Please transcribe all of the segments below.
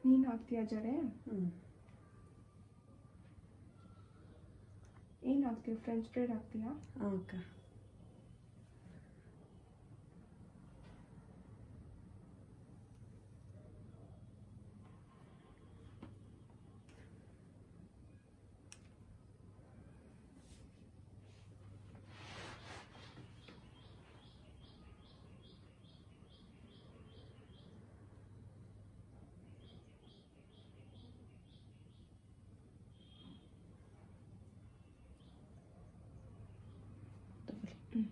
ನೀನು ಹಾಕ್ತೀಯಾ ಜಡೆ ಹ್ಞೂ ಏನು ಹಾಕ್ತೀಯ ಫ್ರೆಂಚ್ ಬ್ರೇಡ್ ಹಾಕ್ತೀಯಾ ಹಾಂ ಅಕ್ಕ ತಗೊಳ್ಳಿ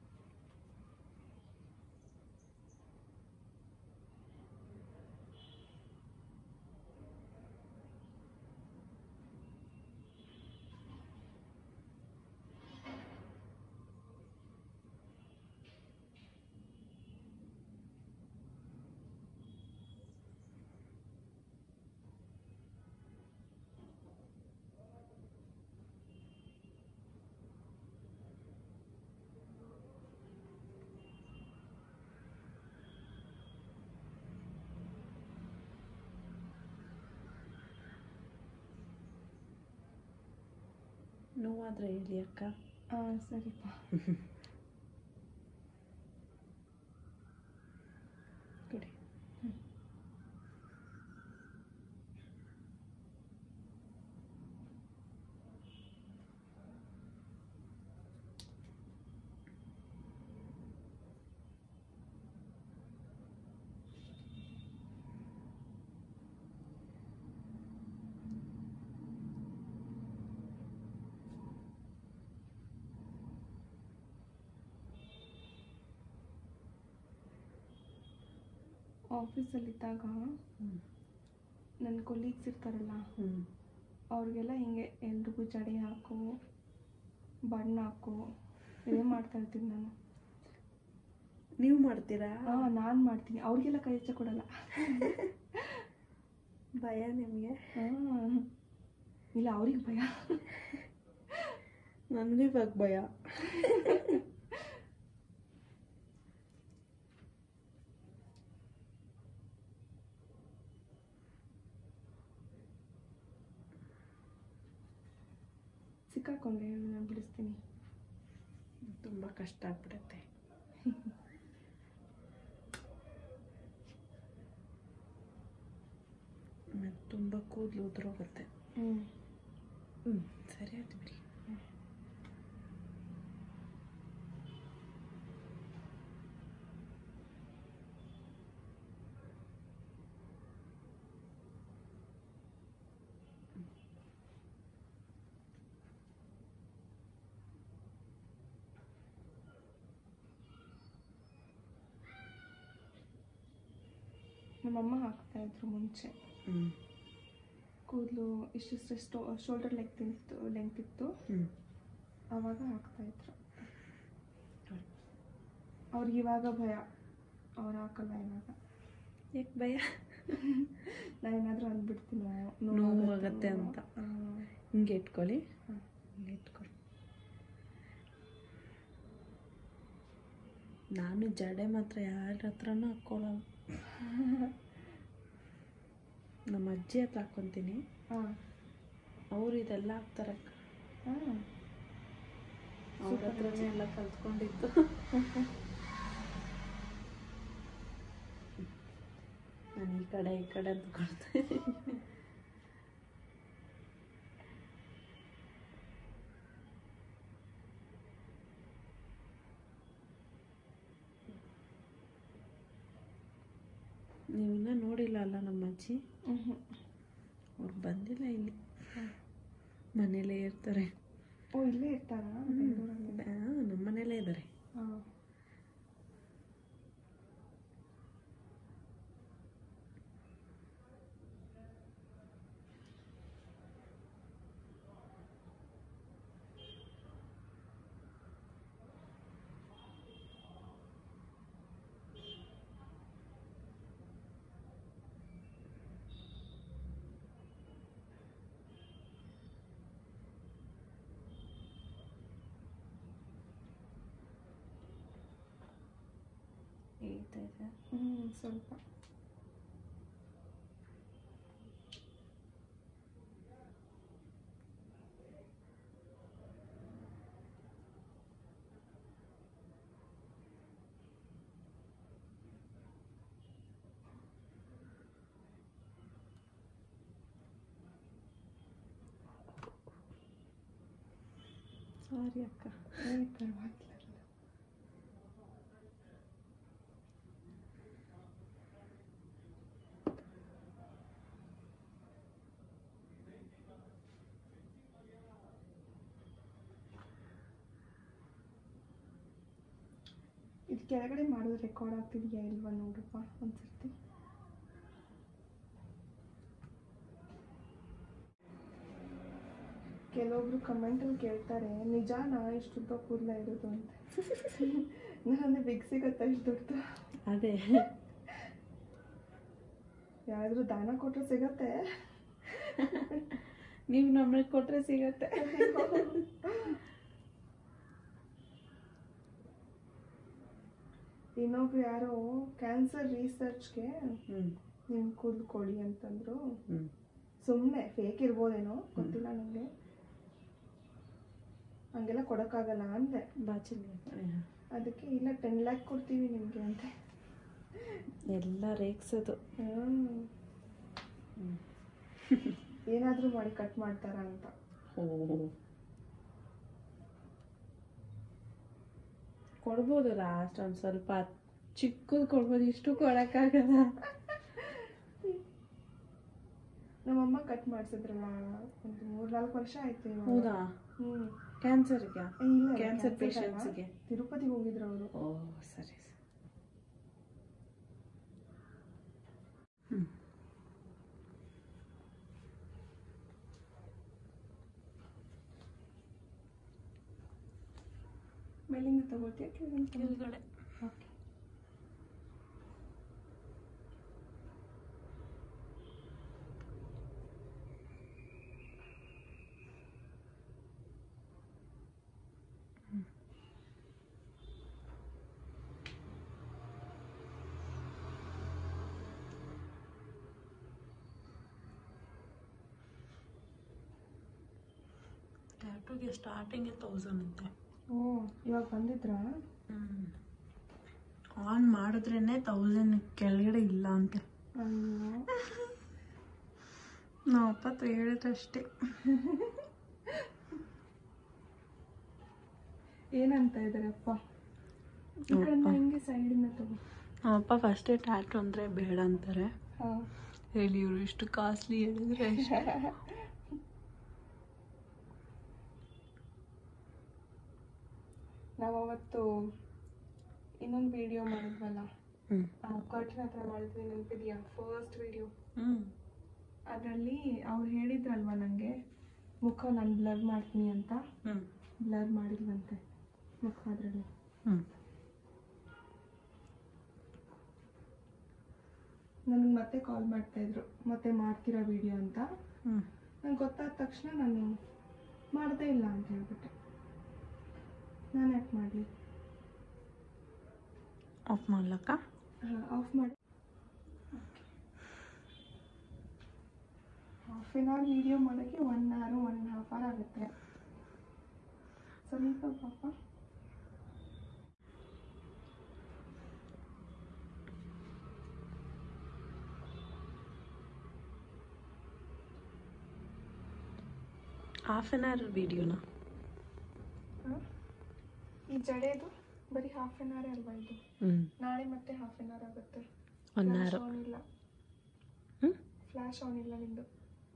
ನೋವಾದರೆ ಹೇಳಿ ಅಕ್ಕ ಹಾಂ ಸರಿಪ್ಪ ಕೊಡಿ ಆಫೀಸಲ್ಲಿದ್ದಾಗ ಹ್ಞೂ ನನ್ನ ಕೊಲೀಗ್ಸ್ ಇರ್ತಾರಲ್ಲ ಹ್ಞೂ ಅವ್ರಿಗೆಲ್ಲ ಹಿಂಗೆ ಎಲ್ರಿಗೂ ಜಡೆ ಹಾಕು ಬಣ್ಣ ಹಾಕು ಇದೇ ಮಾಡ್ತಾ ಇರ್ತೀನಿ ನಾನು ನೀವು ಮಾಡ್ತೀರಾ ಹಾಂ ನಾನು ಮಾಡ್ತೀನಿ ಅವ್ರಿಗೆಲ್ಲ ಕೈ ಹೆಚ್ಚ ಕೊಡಲ್ಲ ಭಯ ನಿಮಗೆ ಹಾಂ ಇಲ್ಲ ಅವ್ರಿಗೆ ಭಯ ನನಗೂ ಇವಾಗ ಭಯ ಸಿಕ್ಕಾಕೊಂಡೆ ನಾನು ಬಿಡಿಸ್ತೀನಿ ತುಂಬ ಕಷ್ಟ ಆಗ್ಬಿಡುತ್ತೆ ಮತ್ತು ತುಂಬ ಕೂದಲು ಉದುರೋಗುತ್ತೆ ಹ್ಞೂ ಹ್ಞೂ ಸರಿ ಆಯ್ತು ಬಿಡಿ ನಮ್ಮಮ್ಮ ಹಾಕ್ತಾ ಇದ್ರು ಮುಂಚೆ ಹ್ಞೂ ಕೂದಲು ಇಷ್ಟಿಷ್ಟು ಶೋಲ್ಡರ್ ಲೆಂತ್ ಇತ್ತು ಲೆಂತ್ ಇತ್ತು ಹ್ಞೂ ಆವಾಗ ಹಾಕ್ತಾ ಇದ್ರು ಅವ್ರಿಗೆ ಇವಾಗ ಭಯ ಅವ್ರು ಹಾಕಲ್ಲ ಇವಾಗ ಯಾಕೆ ಭಯ ನಾನೇನಾದರೂ ಅಂದ್ಬಿಡ್ತೀನೋ ನೋವಾಗತ್ತೆ ಅಂತ. ಹಾಂ ಹಿಂಗೆ ಇಟ್ಕೊಳ್ಳಿ ಹಾಂ ಹಿಂಗೆ ಇಟ್ಕೊಳ್ಳಿ ನಾನು ಜಡೆ ಮಾತ್ರ ಯಾರ ಹತ್ರನೂ ಹಾಕ್ಕೊಳ್ಳಲ್ಲ ನಮ್ಮ ಅಜ್ಜಿ ಹತ್ರ ಹಾಕ್ಕೊತೀನಿ ಹಾಂ ಅವ್ರು ಇದೆಲ್ಲ ಹಾಕ್ತಾರೆ ಹಾಂ ಅವ್ರ ಹತ್ರನೇ ಎಲ್ಲ ಕಲ್ತ್ಕೊಂಡಿದ್ದು ನಾನು ಈ ಕಡೆ ಈ ಕಡೆ ಅಂತ ಕೊಡ್ತೀನಿ ನೀವಿನ್ನ ನೋಡಿಲ್ಲ ಅಲ್ಲ ನಮ್ಮ ಅಜ್ಜಿ ಹ್ಞೂ ಅವ್ರು ಬಂದಿಲ್ಲ ಇಲ್ಲಿ ಮನೇಲೇ ಇರ್ತಾರೆ ಓ ಇಲ್ಲೇ ಇರ್ತಾರಾ ಬೆಂಗಳೂರಲ್ಲಿ ನಮ್ಮ ಮನೇಲೇ ಇದ್ದಾರೆ ಹಾಂ ಹೇಳ್ತಾ ಇದೆ ಹ್ಞೂ ಸ್ವಲ್ಪ ಸಾರಿ ಅಕ್ಕ ಏ ಪರವಾಗಿಲ್ಲ ಇದು ಕೆಳಗಡೆ ಮಾಡೋದು ರೆಕಾರ್ಡ್ ಆಗ್ತಿದೆಯಾ ಇಲ್ವಾ ನೋಡಪ್ಪ ಒಂದ್ಸರ್ತಿ ಕೆಲವೊಬ್ರು ಕಮೆಂಟಲ್ಲಿ ಕೇಳ್ತಾರೆ ನಿಜಾನಾ ಇಷ್ಟುದ್ದ ಕೂದಲ ಇರೋದು ಅಂತ ನಾನು ಬಿಗ್ ಸಿಗತ್ತಾ ಇಷ್ಟು ದೊಡ್ಡದು ಅದೇ ಯಾರಾದ್ರೂ ದಾನ ಕೊಟ್ಟರೆ ಸಿಗತ್ತೆ ನೀವು ನಮಗೆ ಕೊಟ್ರೆ ಸಿಗತ್ತೆ ಇನ್ನೊಬ್ರು ಯಾರೋ ಕ್ಯಾನ್ಸರ್ ರಿಸರ್ಚ್ಗೆ ಹ್ಞೂ ನಿಮ್ ಕೂದಲು ಕೊಡಿ ಅಂತಂದ್ರು ಹ್ಞೂ ಸುಮ್ಮನೆ ಫೇಕ್ ಇರ್ಬೋದೇನೋ ಗೊತ್ತಿಲ್ಲ ನನಗೆ ಹಂಗೆಲ್ಲ ಕೊಡೋಕ್ಕಾಗಲ್ಲ ಅಂದೆ ಬಾಚಿಲ್ ಅದಕ್ಕೆ ಇಲ್ಲ ಟೆನ್ ಲ್ಯಾಕ್ ಕೊಡ್ತೀವಿ ನಿಮಗೆ ಅಂತ ಎಲ್ಲ ರೇಗ್ಸೋದು ಹ್ಮ್ ಹ್ಞೂ ಏನಾದರೂ ಮಾಡಿ ಕಟ್ ಮಾಡ್ತಾರ ಅಂತ ಓ ಕೊಡ್ಬೋದು ಲಾಸ್ಟ್ ಒಂದು ಸ್ವಲ್ಪ ಚಿಕ್ಕದು ಕೊಡ್ಬೋದು ಇಷ್ಟು ಕೊಡೋಕ್ಕಾಗಲ್ಲ ನಮ್ಮಮ್ಮ ಕಟ್ ಮಾಡಿಸಿದ್ರಲ್ಲ ಒಂದು ಮೂರ್ನಾಲ್ಕು ವರ್ಷ ಆಯ್ತು ಇವಾಗ. ಹೌದಾ ಹ್ಮ್ ಕ್ಯಾನ್ಸರ್ಗೆ ಏ, ಇಲ್ಲ ಇಲ್ಲ, ಕ್ಯಾನ್ಸರ್ cancer ಅಲ್ಲ. ಪೇಷಂಟ್ಸ್ಗೆ ತಿರುಪತಿಗೆ ಹೋಗಿದ್ರು ಅವರು ಓ ಸರಿ ಹ್ಞೂ ಮೇಲಿಂದ ತಗೋತೀಯ ಕೆಳಗಿಂದ ತಗೋತೀಯ? ಕೆಳಗಡೆ ಓಕೆ ಟ್ಯಾಟೂಗೆ ಸ್ಟಾರ್ಟಿಂಗೇ ತೌಸಂಡ್ ಅಂತೆ ಓ ಇವಾಗ ಬಂದಿದ್ರಾ ಆನ್ ಮಾಡಿದ್ರೇ ತೌಸಂಡ್ ಕೆಳಗಡೆ ಇಲ್ಲ ಅಂತೆ ಅಯ್ಯೋ ನಾವು ಅಪ್ಪ ಹೇಳಿದ್ರಷ್ಟೇ ಏನಂತ ಇದಾರೆ ಅಪ್ಪ ಈ ಕಡೆಯಿಂದ ಹಿಂಗೆ ಸೈಡಿಂದ ತಗೋ ನಮ್ಮಪ್ಪ ಫಸ್ಟೇ ಟ್ಯಾಟೂ ಅಂದರೆ ಬೇಡ ಅಂತಾರೆ ಹಾ ಹೇಳಿ ಇವರು ಇಷ್ಟು ಕಾಸ್ಟ್ಲಿ ಹೇಳಿದ್ರೆ ನಾವು ಅವತ್ತು ಇನ್ನೊಂದು ವಿಡಿಯೋ ಮಾಡಿದ್ವಲ್ಲ ಹ್ಞೂ ಕರ್ಟನ್ ಹತ್ರ ಮಾಡಿದ್ವಿ ನೆನಪಿದ್ಯಾ ಫಸ್ಟ್ ವಿಡಿಯೋ ಹ್ಞೂ ಅದರಲ್ಲಿ ಅವ್ರು ಹೇಳಿದ್ರಲ್ವ ನನಗೆ ಮುಖ ನಾನು ಬ್ಲರ್ ಮಾಡ್ತೀನಿ ಅಂತ ಹ್ಞೂ ಬ್ಲರ್ ಮಾಡಿಲ್ವಂತೆ ಮುಖ ಅದರಲ್ಲಿ ಹ್ಞೂ ನನಗೆ ಮತ್ತೆ ಕಾಲ್ ಮಾಡ್ತಾ ಇದ್ರು ಮತ್ತೆ ಮಾಡ್ತೀರಾ ವಿಡಿಯೋ ಅಂತ ಹ್ಞೂ ನಂಗೆ ಗೊತ್ತಾದ ತಕ್ಷಣ ನಾನು ಮಾಡದೇ ಇಲ್ಲ ಅಂತ ಹೇಳ್ಬಿಟ್ಟೆ ನಾನು ಯಾಕೆ ಮಾಡಲಿ ಆಫ್ ಮಾಡ್ಲಕ್ಕ ಆಫ್ ಮಾಡಿ ಹಾಫ್ ಆನ್ ಅವರ್ ವಿಡಿಯೋ ಮಾಡೋಕ್ಕೆ one hour one half hour ಆಗುತ್ತೆ ಸ್ವಲ್ಪ ಪಾಪ ಹಾಫ್ ಆನ್ ಅವರ್ ವಿಡಿಯೋನಾ ಹ? ಈ ಜಡೆದು ಬರೀ ಹಾಫ್ ಆನ್ ಅವರೇ ಅಲ್ವಾ ಇದು ಹ್ಞೂ ನಾಳೆ ಮತ್ತೆ ಹಾಫ್ ಆನ್ ಅವರ್ ಆಗುತ್ತೆ ಒನ್ ಫ್ಲಾಶ್ ಅವರ್ ಆನ್ ಇಲ್ಲ ಹ್ಞೂ ಫ್ಲಾಶ್ ಆನ್ ಇಲ್ಲ ನಿಂದು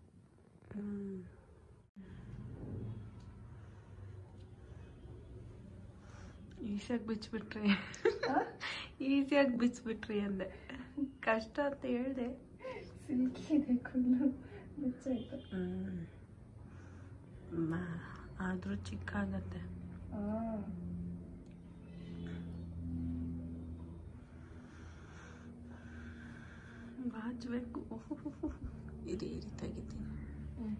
ಈಸಿಯಾಗಿ ಬಿಚ್ಚಿಬಿಟ್ರಿ ಹ? ಈಸಿಯಾಗಿ ಬಿಚ್ಚಿಬಿಟ್ರಿ ಅಂದೆ ಕಷ್ಟ ಅಂತ ಹೇಳಿದೆ ಸಿಲ್ಕಿ ಇದೆ ಕುಲ್ಲು ಬಿಚ್ಚಾಯ್ತು ಆದರೂ ಚಿಕ್ಕ ಆಗತ್ತೆ ಆ ಬಾಚಬೇಕು ಇರಿ ಇರಿ ತೆಗಿತೀನಿ ಹ್ಮ್.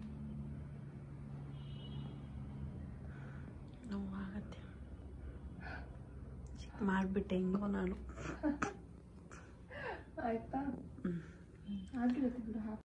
ನೋವಾಗತ್ತೆ ಚಿಕ್ಕ ಮಾಡಿಬಿಟ್ಟೆ ಹೆಂಗೋ ನಾನು ಆಯ್ತಾ ಹ್ಞೂ ಆಗಿರುತ್ತೆ ಬಿಡು ಹಾಫ್